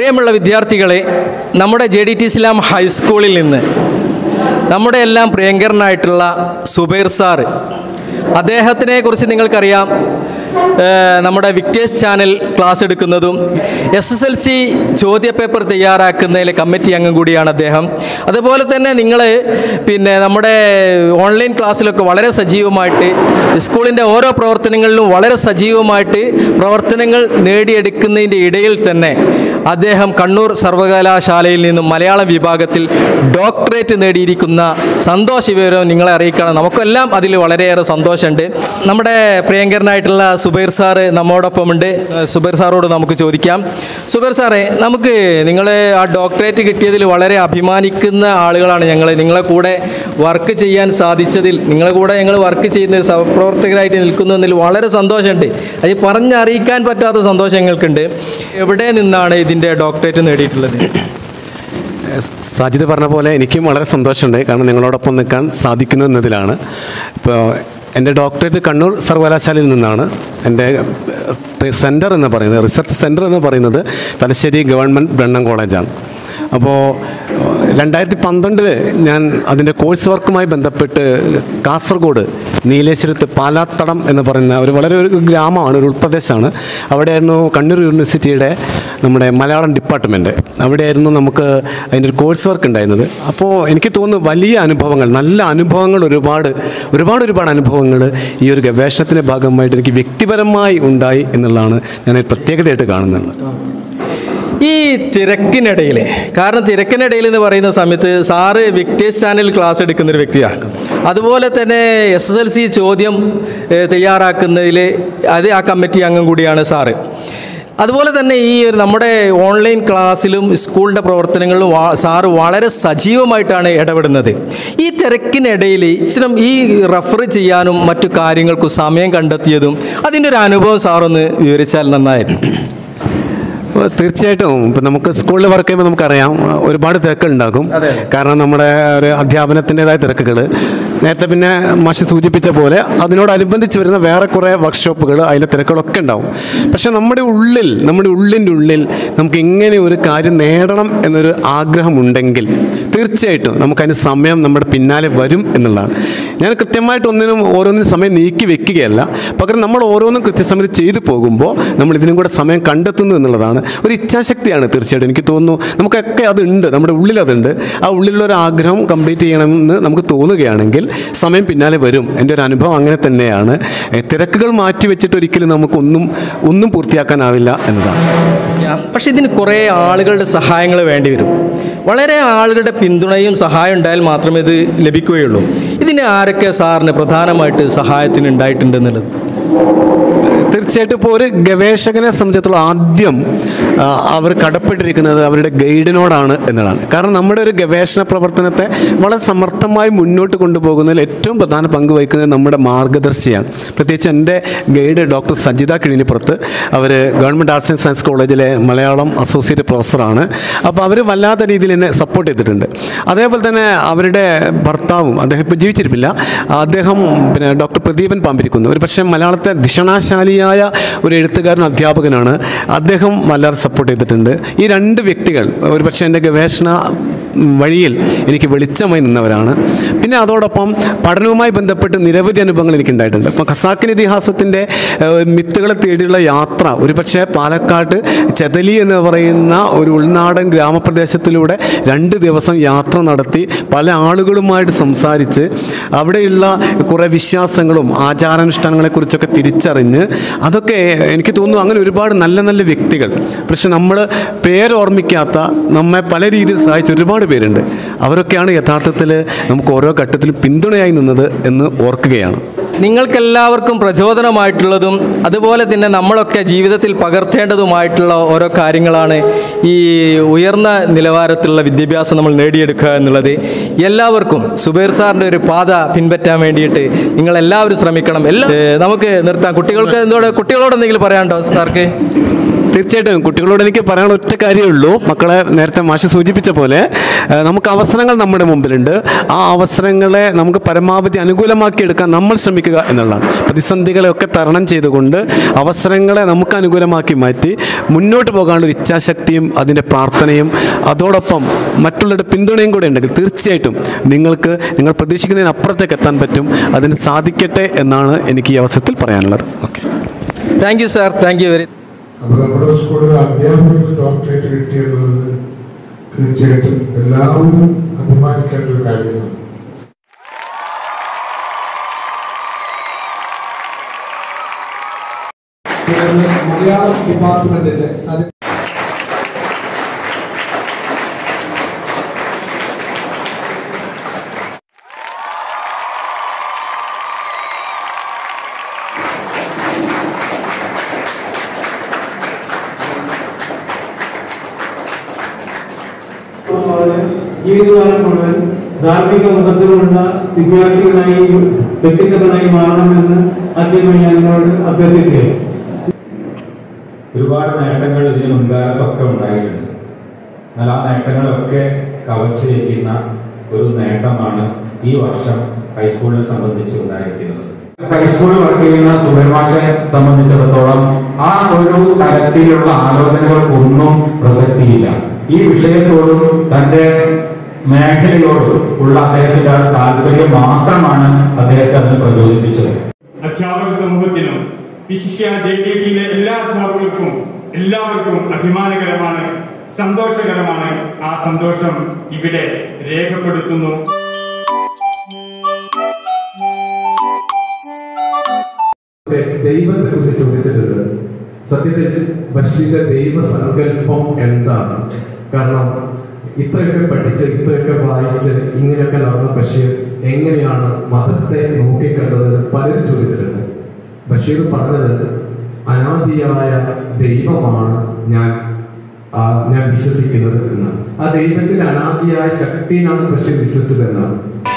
പ്രിയമുള്ള വിദ്യാർത്ഥികളെ നമ്മുടെ ജെ ഡി ടി ഇസ്ലാം ഹൈസ്കൂളിൽ നിന്ന് നമ്മുടെ എല്ലാം പ്രിയങ്കരനായിട്ടുള്ള സുബൈർ സാറ് അദ്ദേഹത്തിനെ കുറിച്ച് നിങ്ങൾക്കറിയാം ഏഹ് നമ്മുടെ വിക്ടേഴ്സ് ചാനൽ ക്ലാസ് എടുക്കുന്നതും എസ് എസ് എൽ സി ചോദ്യപേപ്പർ തയ്യാറാക്കുന്നതിലെ കമ്മിറ്റി അംഗം കൂടിയാണ് അദ്ദേഹം അതുപോലെ തന്നെ നിങ്ങൾ പിന്നെ നമ്മുടെ ഓൺലൈൻ ക്ലാസ്സിലൊക്കെ വളരെ സജീവമായിട്ട് സ്കൂളിൻ്റെ ഓരോ പ്രവർത്തനങ്ങളിലും വളരെ സജീവമായിട്ട് പ്രവർത്തനങ്ങൾ നേടിയെടുക്കുന്നതിൻ്റെ ഇടയിൽ തന്നെ അദ്ദേഹം കണ്ണൂർ സർവകലാശാലയിൽ നിന്നും മലയാളം വിഭാഗത്തിൽ ഡോക്ടറേറ്റ് നേടിയിരിക്കുന്ന സന്തോഷ വിവരം നിങ്ങളെ അറിയിക്കണം നമുക്കെല്ലാം അതിൽ വളരെയേറെ സന്തോഷമുണ്ട് നമ്മുടെ പ്രിയങ്കരനായിട്ടുള്ള സുബൈർ സാറ് നമ്മോടൊപ്പമുണ്ട് ഏഹ് സുബൈർ സാറോട് നമുക്ക് ചോദിക്കാം സുബൈർ സാറേ നമുക്ക് നിങ്ങൾ ആ ഡോക്ടറേറ്റ് കിട്ടിയതിൽ വളരെ അഭിമാനിക്കുന്ന ആളുകളാണ് ഞങ്ങൾ നിങ്ങളെ കൂടെ വർക്ക് ചെയ്യാൻ സാധിച്ചതിൽ നിങ്ങളെ കൂടെ ഞങ്ങൾ വർക്ക് ചെയ്യുന്ന സഹപ്രവർത്തകരായിട്ട് നിൽക്കുന്നതിൽ വളരെ സന്തോഷമുണ്ട് അത് പറഞ്ഞറിയിക്കാൻ പറ്റാത്ത സന്തോഷം ഞങ്ങൾക്കുണ്ട് എവിടെ നിന്നാണ് ഇതിൻ്റെ ഡോക്ടറേറ്റ് നേടിയിട്ടുള്ളത് സാജിദ് പറഞ്ഞ പോലെ എനിക്കും വളരെ സന്തോഷമുണ്ട് കാരണം നിങ്ങളോടൊപ്പം നിൽക്കാൻ സാധിക്കുന്നു എന്നതിലാണ് ഇപ്പോൾ എൻ്റെ ഡോക്ടറേറ്റ് കണ്ണൂർ സർവകലാശാലയിൽ നിന്നാണ് എൻ്റെ സെൻറ്റർ എന്ന് പറയുന്നത് റിസർച്ച് സെൻറ്റർ എന്ന് പറയുന്നത് തലശ്ശേരി ഗവൺമെൻറ് ബ്രണ്ണൻ കോളേജാണ് അപ്പോൾ രണ്ടായിരത്തി പന്ത്രണ്ടിൽ ഞാൻ അതിൻ്റെ കോഴ്സ് വർക്കുമായി ബന്ധപ്പെട്ട് കാസർഗോഡ് നീലേശ്വരത്ത് പാലാത്തടം എന്ന് പറയുന്ന ഒരു വളരെ ഒരു ഗ്രാമമാണ് ഒരു ഉൾപ്രദേശമാണ് അവിടെയായിരുന്നു കണ്ണൂർ യൂണിവേഴ്സിറ്റിയുടെ നമ്മുടെ മലയാളം ഡിപ്പാർട്ട്മെൻറ്റ് അവിടെയായിരുന്നു നമുക്ക് അതിൻ്റെ ഒരു കോഴ്സ് വർക്ക് ഉണ്ടായിരുന്നത് അപ്പോൾ എനിക്ക് തോന്നുന്നു വലിയ അനുഭവങ്ങൾ നല്ല അനുഭവങ്ങൾ ഒരുപാട് ഒരുപാട് ഒരുപാട് അനുഭവങ്ങൾ ഈ ഒരു ഗവേഷണത്തിൻ്റെ ഭാഗമായിട്ട് എനിക്ക് വ്യക്തിപരമായി ഉണ്ടായി എന്നുള്ളതാണ് ഞാൻ ഒരു പ്രത്യേകതയായിട്ട് കാണുന്നത് ഈ തിരക്കിനിടയിൽ കാരണം തിരക്കിനിടയിൽ എന്ന് പറയുന്ന സമയത്ത് സാറ് വിക്ടേഴ്സ് ചാനൽ ക്ലാസ് എടുക്കുന്ന ഒരു വ്യക്തിയാണ് അതുപോലെ തന്നെ എസ് എസ് എൽ സി ചോദ്യം ഏഹ്, തയ്യാറാക്കുന്നതിൽ അത് ആ കമ്മിറ്റി അംഗം കൂടിയാണ് സാറ് അതുപോലെ തന്നെ ഈ ഒരു നമ്മുടെ ഓൺലൈൻ ക്ലാസ്സിലും സ്കൂളിൻ്റെ പ്രവർത്തനങ്ങളിലും വാ- സാറ് വളരെ സജീവമായിട്ടാണ് ഇടപെടുന്നത് ഈ തിരക്കിനിടയിൽ ഇത്തരം ഈ റെഫർ ചെയ്യാനും മറ്റു കാര്യങ്ങൾക്കും സമയം കണ്ടെത്തിയതും അതിൻ്റെ ഒരു അനുഭവം സാറൊന്ന് വിവരിച്ചാൽ നന്നായിരുന്നു അപ്പോൾ തീർച്ചയായിട്ടും ഇപ്പം നമുക്ക് സ്കൂളിൽ വർക്ക് ചെയ്യുമ്പോൾ നമുക്കറിയാം ഒരുപാട് തിരക്കുണ്ടാകും അതെ. കാരണം നമ്മുടെ ഒരു അധ്യാപനത്തിൻ്റെതായ തിരക്കുകൾ നേരത്തെ പിന്നെ മാഷി സൂചിപ്പിച്ച പോലെ അതിനോടനുബന്ധിച്ച് വരുന്ന വേറെ കുറേ വർക്ക്ഷോപ്പുകൾ അതിൻ്റെ തിരക്കുകളൊക്കെ ഉണ്ടാവും പക്ഷേ നമ്മുടെ ഉള്ളിൽ നമ്മുടെ ഉള്ളിൻ്റെ ഉള്ളിൽ നമുക്ക് ഇങ്ങനെ ഒരു കാര്യം നേടണം എന്നൊരു ആഗ്രഹമുണ്ടെങ്കിൽ തീർച്ചയായിട്ടും നമുക്കതിന് സമയം നമ്മുടെ പിന്നാലെ വരും എന്നുള്ളതാണ് ഞാൻ കൃത്യമായിട്ട് ഒന്നിനും ഓരോന്നിനും സമയം നീക്കി വെക്കുകയല്ല പകരം നമ്മൾ ഓരോന്നും കൃത്യസമയത്ത് ചെയ്തു പോകുമ്പോൾ നമ്മൾ ഇതിനും കൂടെ സമയം കണ്ടെത്തുന്നു എന്നുള്ളതാണ് ഒരു ഇച്ഛാശക്തിയാണ് തീർച്ചയായിട്ടും എനിക്ക് തോന്നുന്നു നമുക്കൊക്കെ അതുണ്ട് നമ്മുടെ ഉള്ളിൽ അതുണ്ട് ആ ഉള്ളിലുള്ള ഒരു ആഗ്രഹം കംപ്ലീറ്റ് ചെയ്യണമെന്ന് നമുക്ക് തോന്നുകയാണെങ്കിൽ സമയം പിന്നാലെ വരും എൻ്റെ ഒരു അനുഭവം അങ്ങനെ തന്നെയാണ് എ, തിരക്കുകൾ മാറ്റി വെച്ചിട്ട് ഒരിക്കലും നമുക്കൊന്നും ഒന്നും പൂർത്തിയാക്കാനാവില്ല എന്നതാണ് പക്ഷെ ഇതിന് കുറേ ആളുകളുടെ സഹായങ്ങൾ വേണ്ടി വരും വളരെ ആളുകളുടെ പിന്തുണയും സഹായം ഉണ്ടായാൽ മാത്രമേ ഇത് ലഭിക്കുകയുള്ളൂ ഇതിന് ആരൊക്കെ സാറിന് പ്രധാനമായിട്ട് സഹായത്തിന് ഉണ്ടായിട്ടുണ്ടെന്നുള്ളത് തീർച്ചയായിട്ടും ഇപ്പോൾ ഒരു ഗവേഷകനെ സംബന്ധിച്ചിടത്തോളം ആദ്യം ആ, അവർ കടപ്പെട്ടിരിക്കുന്നത് അവരുടെ ഗൈഡിനോടാണ് എന്നതാണ് കാരണം നമ്മുടെ ഒരു ഗവേഷണ പ്രവർത്തനത്തെ വളരെ സമർത്ഥമായി മുന്നോട്ട് കൊണ്ടുപോകുന്നതിൽ ഏറ്റവും പ്രധാന പങ്ക് വഹിക്കുന്നത് നമ്മുടെ മാർഗദർശിയാണ് പ്രത്യേകിച്ച് എൻ്റെ ഗൈഡ് ഡോക്ടർ സജിത കിഴിനിപ്പുറത്ത് അവർ ഗവൺമെൻറ് ആർട്സ് ആൻഡ് സയൻസ് കോളേജിലെ മലയാളം അസോസിയേറ്റ് പ്രൊഫസറാണ് അപ്പോൾ അവർ വല്ലാത്ത രീതിയിൽ എന്നെ സപ്പോർട്ട് ചെയ്തിട്ടുണ്ട് അതേപോലെ തന്നെ അവരുടെ ഭർത്താവും അദ്ദേഹം ഇപ്പോൾ ജീവിച്ചിരിപ്പില്ല അദ്ദേഹം പിന്നെ ഡോക്ടർ പ്രദീപൻ പാമ്പിരിക്കുന്നു ഒരു പക്ഷേ മലയാളത്തെ ദിഷണാശാലിയായ ഒരു എഴുത്തുകാരനും അധ്യാപകനാണ് അദ്ദേഹം വല്ലാതെ സപ്പോർട്ട് ചെയ്തിട്ടുണ്ട് ഈ രണ്ട് വ്യക്തികൾ ഒരു പക്ഷേ എൻ്റെ ഗവേഷണ വഴിയിൽ എനിക്ക് വെളിച്ചമായി നിന്നവരാണ് പിന്നെ അതോടൊപ്പം പഠനവുമായി ബന്ധപ്പെട്ട് നിരവധി അനുഭവങ്ങൾ എനിക്കുണ്ടായിട്ടുണ്ട് ഇപ്പോൾ ഖസാക്കിൻ ഇതിഹാസത്തിൻ്റെ ഏഹ്, മിത്തുകളെ തേടിയുള്ള യാത്ര ഒരുപക്ഷെ പാലക്കാട് ചെതലി എന്ന് പറയുന്ന ഒരു ഉൾനാടൻ ഗ്രാമപ്രദേശത്തിലൂടെ രണ്ട് ദിവസം യാത്ര നടത്തി പല ആളുകളുമായിട്ട് സംസാരിച്ച് അവിടെയുള്ള കുറേ വിശ്വാസങ്ങളും ആചാരാനുഷ്ഠാനങ്ങളെക്കുറിച്ചൊക്കെ തിരിച്ചറിഞ്ഞ് അതൊക്കെ എനിക്ക് തോന്നുന്നു അങ്ങനെ ഒരുപാട് നല്ല നല്ല വ്യക്തികൾ പക്ഷെ നമ്മൾ പേരോർമ്മിക്കാത്ത നമ്മെ പല രീതിയിൽ സഹായിച്ച ഒരുപാട് പേരുണ്ട് അവരൊക്കെയാണ് യഥാർത്ഥത്തിൽ നമുക്ക് ഓരോ ഘട്ടത്തിലും പിന്തുണയായി നിന്നത് എന്ന് ഓർക്കുകയാണ് നിങ്ങൾക്കെല്ലാവർക്കും പ്രചോദനമായിട്ടുള്ളതും അതുപോലെ തന്നെ നമ്മളൊക്കെ ജീവിതത്തിൽ പകർത്തേണ്ടതുമായിട്ടുള്ള ഓരോ കാര്യങ്ങളാണ് ഈ ഉയർന്ന നിലവാരത്തിലുള്ള വിദ്യാഭ്യാസം നമ്മൾ നേടിയെടുക്കുക എന്നുള്ളത് എല്ലാവർക്കും സുബൈർ സാറിൻ്റെ ഒരു പാത പിൻപറ്റാൻ വേണ്ടിയിട്ട് നിങ്ങളെല്ലാവരും ശ്രമിക്കണം എല്ലാം ഏ, നമുക്ക് നിർത്താം കുട്ടികൾക്ക് എന്തോടെ കുട്ടികളോട് എന്തെങ്കിലും പറയാനുണ്ടോ സാർക്ക് തീർച്ചയായിട്ടും കുട്ടികളോട് എനിക്ക് പറയാനുള്ള ഒറ്റ കാര്യമേ ഉള്ളൂ മക്കളെ നേരത്തെ മാഷി സൂചിപ്പിച്ച പോലെ ഏഹ്, നമുക്ക് അവസരങ്ങൾ നമ്മുടെ മുമ്പിലുണ്ട് ആ അവസരങ്ങളെ നമുക്ക് പരമാവധി അനുകൂലമാക്കി എടുക്കാൻ നമ്മൾ ശ്രമിക്കുക എന്നുള്ളതാണ് പ്രതിസന്ധികളെയൊക്കെ തരണം ചെയ്തുകൊണ്ട് അവസരങ്ങളെ നമുക്ക് അനുകൂലമാക്കി മാറ്റി മുന്നോട്ട് പോകാനുള്ള ഒരു ഇച്ഛാശക്തിയും അതിൻ്റെ പ്രാർത്ഥനയും അതോടൊപ്പം മറ്റുള്ളവരുടെ പിന്തുണയും കൂടെ ഉണ്ടെങ്കിൽ തീർച്ചയായിട്ടും നിങ്ങൾക്ക് നിങ്ങൾ പ്രതീക്ഷിക്കുന്നതിന് അപ്പുറത്തേക്ക് എത്താൻ പറ്റും അതിന് സാധിക്കട്ടെ എന്നാണ് എനിക്ക് ഈ അവസരത്തിൽ പറയാനുള്ളത് okay thank you sir thank you very അപ്പോൾ നമ്മുടെ സ്കൂളിൽ അധ്യാപകർക്ക് ഡോക്ടറേറ്റ് കിട്ടിയെന്നുള്ളത് തീർച്ചയായിട്ടും എല്ലാവരും അഭിമാനിക്കേണ്ട ഒരു കാര്യമാണ് മലയാളം ഡിപ്പാർട്ട്മെന്റിന്റെ അത് പോലെ ജീവിതകാലം മുഴുവൻ ധാർമ്മിക മുഖത്തിലുള്ള വിദ്യാർത്ഥികളായി വ്യക്തിത്വങ്ങളായി മാറണമെന്ന് ആദ്യമായി ഞാൻ നിങ്ങളോട് അഭ്യർത്ഥിക്കുകയാണ് ഒരുപാട് നേട്ടങ്ങൾ ഇതിന് മുൻകാലത്തൊക്കെ ഉണ്ടായിട്ടുണ്ട് എന്നാൽ ആ നേട്ടങ്ങളൊക്കെ കവച്ചു വയ്ക്കുന്ന ഒരു നേട്ടമാണ് ഈ വർഷം ഹൈസ്കൂളിനെ സംബന്ധിച്ച് ഉണ്ടായിരിക്കുന്നത് ഹൈസ്കൂളിൽ വർക്ക് ചെയ്യുന്ന സുബർമാഷെ സംബന്ധിച്ചിടത്തോളം ആ ഒരു തരത്തിലുള്ള ആലോചനകൾക്കൊന്നും പ്രസക്തിയില്ല ഈ വിഷയത്തോടും തന്റെ മേഖലയോടും ഉള്ള അദ്ദേഹത്തിന്റെ ആ താല്പര്യം മാത്രമാണ് അദ്ദേഹത്തെ അന്ന് പ്രചോദിപ്പിച്ചത് അധ്യാപക സമൂഹത്തിനും വിശിഷ്യ ജെ കെ ടിയിലെ എല്ലാ അധ്യാപകർക്കും എല്ലാവർക്കും അഭിമാനകരമാണ് സന്തോഷകരമാണ് ആ സന്തോഷം ഇവിടെ രേഖപ്പെടുത്തുന്നു ദൈവത്തെ കുറിച്ച് ചോദിച്ചിട്ടുണ്ട് സത്യത്തിൽ ബഷീന്റെ ദൈവസങ്കല്പം എന്താണ് കാരണം ഇത്രയൊക്കെ പഠിച്ച് ഇത്രയൊക്കെ വായിച്ച് ഇങ്ങനെയൊക്കെ നടന്ന ബഷീർ എങ്ങനെയാണ് മതത്തെ നോക്കിക്കണ്ടത് പലരും ചോദിച്ചിട്ടുണ്ട് ബഷീർ പറഞ്ഞത് അനാദിയായ ദൈവമാണ് ഞാൻ ആ, ഞാൻ വിശ്വസിക്കുന്നത് എന്നാണ് ആ ദൈവത്തിന്റെ അനാദിയായ ശക്തിയിലാണ് ബഷീർ വിശ്വസിച്ചത് എന്നാണ്